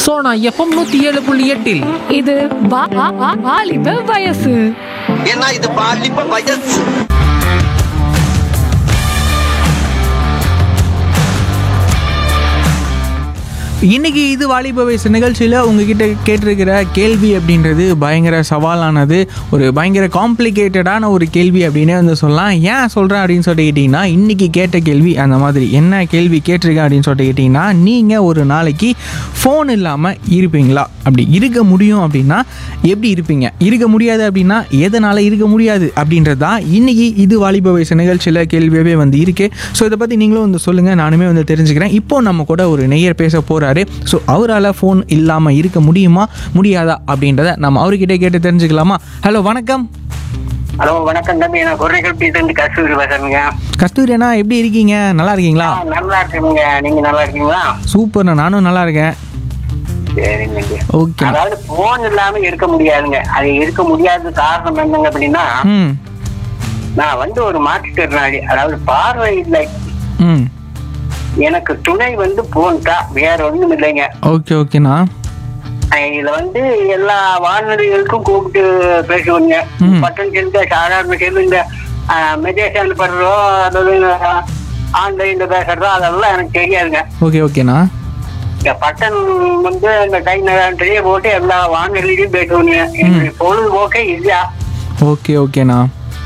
Sona FM நூத்தி ஏழு புள்ளி எட்டில் இது வா- வா- வா- வாலிப வயசு ஏன்னா இது பாலிப்ப வயசு இன்னைக்கு இது வாலிப வயசு நிகழ்ச்சியில் உங்ககிட்ட கேட்டிருக்கிற கேள்வி அப்படின்றது பயங்கர சவாலானது ஒரு பயங்கர காம்ப்ளிகேட்டடான ஒரு கேள்வி அப்படின்னே வந்து சொல்லலாம் ஏன் சொல்கிறேன் அப்படின்னு சொல்லிட்டு கேட்டிங்கன்னா இன்றைக்கி கேட்ட கேள்வி அந்த மாதிரி என்ன கேள்வி கேட்டிருக்கேன் அப்படின்னு சொல்லிட்டு கேட்டிங்கன்னா நீங்கள் ஒரு நாளைக்கு ஃபோன் இல்லாமல் இருப்பீங்களா அப்படி இருக்க முடியும் அப்படின்னா எப்படி இருப்பீங்க இருக்க முடியாது அப்படின்னா எதனால் இருக்க முடியாது அப்படின்றது தான் இன்றைக்கி இது வாலிப வயசு நிகழ்ச்சியில் கேள்வியாகவே வந்து இருக்குது ஸோ இதை பற்றி நீங்களும் வந்து சொல்லுங்கள் நானுமே வந்து தெரிஞ்சுக்கிறேன் இப்போ நம்ம கூட ஒரு நெய்யர் பேச போகிறாரு ஸோ அவரால் ஃபோன் இல்லாமல் இருக்க முடியுமா முடியாதா அப்படின்றத நம்ம அவர்கிட்ட கேட்டு தெரிஞ்சுக்கலாமா ஹலோ வணக்கம் ஹலோ வணக்கம் தம்பி நான் குறைகள் இருந்து கஸ்தூரி பேசுறேங்க கஸ்தூரி அண்ணா எப்படி இருக்கீங்க நல்லா இருக்கீங்களா ஆ, நல்லா இருக்கீங்க நீங்க நல்லா இருக்கீங்களா சூப்பர்ண்ணா நானும் நல்லா இருக்கேன் சரிங்க ஓகே அதாவது போன் இல்லாம இருக்க முடியாதுங்க அது இருக்க முடியாத காரணம் என்னங்க அப்படின்னா ம் நான் வந்து ஒரு மாற்றுத்திறனாளி அதாவது பார்வை இல்லை ம் எனக்கு துணை வந்து போன் தான் வேற ஒண்ணும் இல்லைங்க ஓகே ஓகேண்ணா அஹ் இதுல வந்து எல்லா வானொலிகளுக்கும் கூப்பிட்டு பேசுவாங்க ம். பட்டன் செல்ல சாதாரண செல்லு இந்த மெசேஜ் அனுப்புறதோ அதாவது ஆன்லைன்ல பேசுறதோ அதெல்லாம் எனக்கு தெரியாதுங்க ஓகே ஓகேண்ணா இந்த பட்டன் வந்து இந்த கை நகரத்திலேயே போட்டு எல்லா வானொலியிலையும் பேசுவாங்க எனக்கு பொழுதுபோக்கே இல்லையா ஓகே ஓகேண்ணா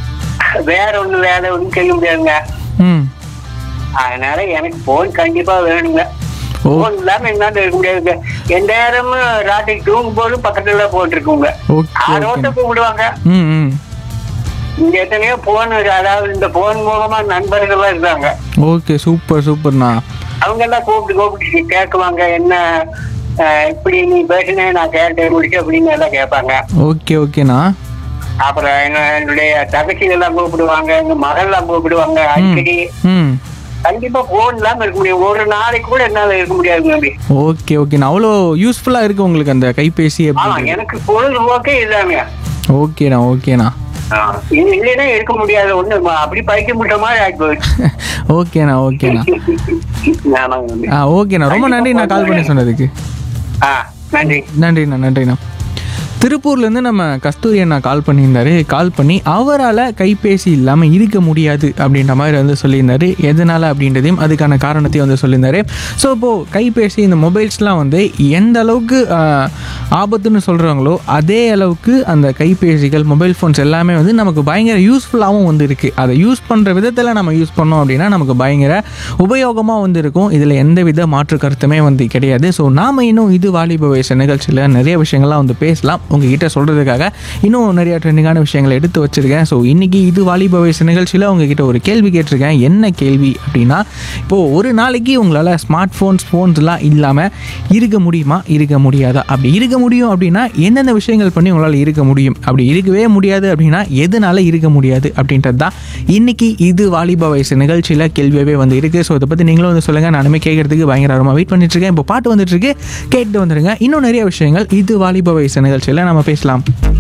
வேற ஒண்ணு வேலை ஒண்ணும் செய்ய முடியாதுங்க ம் அதனால எனக்கு போன் கண்டிப்பா வேணுங்க ஓ போன் இல்லாம என்னால இருக்க முடியாதுங்க எந்த நேரமும் ராத்திரி தூங்கும் போதும் பக்கத்துல போட்டிருக்குங்க ஓகே ஆரோட்ட ஓகே கூப்பிடுவாங்க ம் ம் இங்க எத்தனையோ போன் அதாவது இந்த போன் மூலமா நண்பர்கள்லாம் இருக்காங்க ஓகே சூப்பர் சூப்பர்ண்ணா அவங்க எல்லாம் கூப்பிட்டு கூப்பிட்டு கேட்குவாங்க என்ன அஹ், இப்படி நீ பேசுனே நான் கேட்டேன் முடிச்சு அப்படின்னு எல்லாம் கேட்பாங்க ஓகே ஓகேண்ணா அப்புறம் என்ன- என்னுடைய தகச்சிகள் எல்லாம் கூப்பிடுவாங்க எங்க மகள் எல்லாம் கூப்பிடுவாங்க அடிக்கடி ம் கண்டிப்பா போன் இல்லாம இருக்க முடியும் ஒரு நாளைக்கு கூட என்னால இருக்க முடியாது தம்பி ஓகே ஓகேண்ணா அவ்வளோ யூஸ்ஃபுல்லாக இருக்கு உங்களுக்கு அந்த கைபேசி ஆமா அப்படின்னு எனக்கு பொழுதுபோக்கே இல்லாம ஓகேண்ணா ஓகேண்ணா இது இல்லைன்னா இருக்க முடியாது ஒண்ணு அப்படி பைக்க முட்ட மாதிரி ஆகி போயிடுச்சு ஓகேண்ணா ஓகேண்ணா ஆமாங்க தம்பி. ஆ ஓகேண்ணா ரொம்ப நன்றி நான் கால் பண்ணி சொன்னதுக்கு ஆ நன்றி நன்றிண்ணா நன்றிண்ணா திருப்பூர்லேருந்து நம்ம கஸ்தூரி அண்ணா கால் பண்ணியிருந்தாரு கால் பண்ணி அவரால் கைபேசி இல்லாமல் இருக்க முடியாது அப்படின்ற மாதிரி வந்து சொல்லியிருந்தாரு எதனால் அப்படின்றதையும் அதுக்கான காரணத்தையும் வந்து சொல்லியிருந்தாரு ஸோ இப்போது கைபேசி இந்த மொபைல்ஸ்லாம் வந்து எந்த அளவுக்கு ஆஹ், ஆபத்துன்னு சொல்கிறாங்களோ அதே அளவுக்கு அந்த கைபேசிகள் மொபைல் ஃபோன்ஸ் எல்லாமே வந்து நமக்கு பயங்கர யூஸ்ஃபுல்லாகவும் வந்து இருக்குது அதை யூஸ் பண்ணுற விதத்தில் நம்ம யூஸ் பண்ணோம் அப்படின்னா நமக்கு பயங்கர உபயோகமாக வந்து இருக்கும் இதில் எந்தவித மாற்று கருத்துமே வந்து கிடையாது ஸோ நாம் இன்னும் இது வாலிப வயசு நிகழ்ச்சியில் நிறைய விஷயங்கள்லாம் வந்து பேசலாம் உங்ககிட்ட சொல்கிறதுக்காக இன்னும் நிறைய ட்ரெண்டிங்கான விஷயங்களை எடுத்து வச்சுருக்கேன் ஸோ இன்றைக்கி இது வாலிப வயசு நிகழ்ச்சியில் உங்ககிட்ட ஒரு கேள்வி கேட்டிருக்கேன் என்ன கேள்வி அப்படின்னா இப்போது ஒரு நாளைக்கு உங்களால் ஸ்மார்ட் ஃபோன்ஸ் ஃபோன்ஸ்லாம் இல்லாமல் இருக்க முடியுமா இருக்க முடியாதா அப்படி இருக்க முடியும் அப்படின்னா எந்தெந்த விஷயங்கள் பண்ணி உங்களால் இருக்க முடியும் அப்படி இருக்கவே முடியாது அப்படின்னா எதனால இருக்க முடியாது அப்படின்றது தான் இன்னைக்கு இது வாலிப வயசு நிகழ்ச்சியில் கேள்வியாகவே வந்து இருக்குது ஸோ இதை பற்றி நீங்களும் வந்து சொல்லுங்கள் நானுமே கேட்கறதுக்கு பயங்கர ஆர்வமாக வெயிட் பண்ணிட்டு இருக்கேன் இப்போ பாட்டு வந்துட்டு இருக்கு கேட்டு வந்துருங்க இன்னும் நிறைய விஷயங்கள் இது வாலிப வயசு நிகழ்ச்சியில் நம்ம பேசலாம்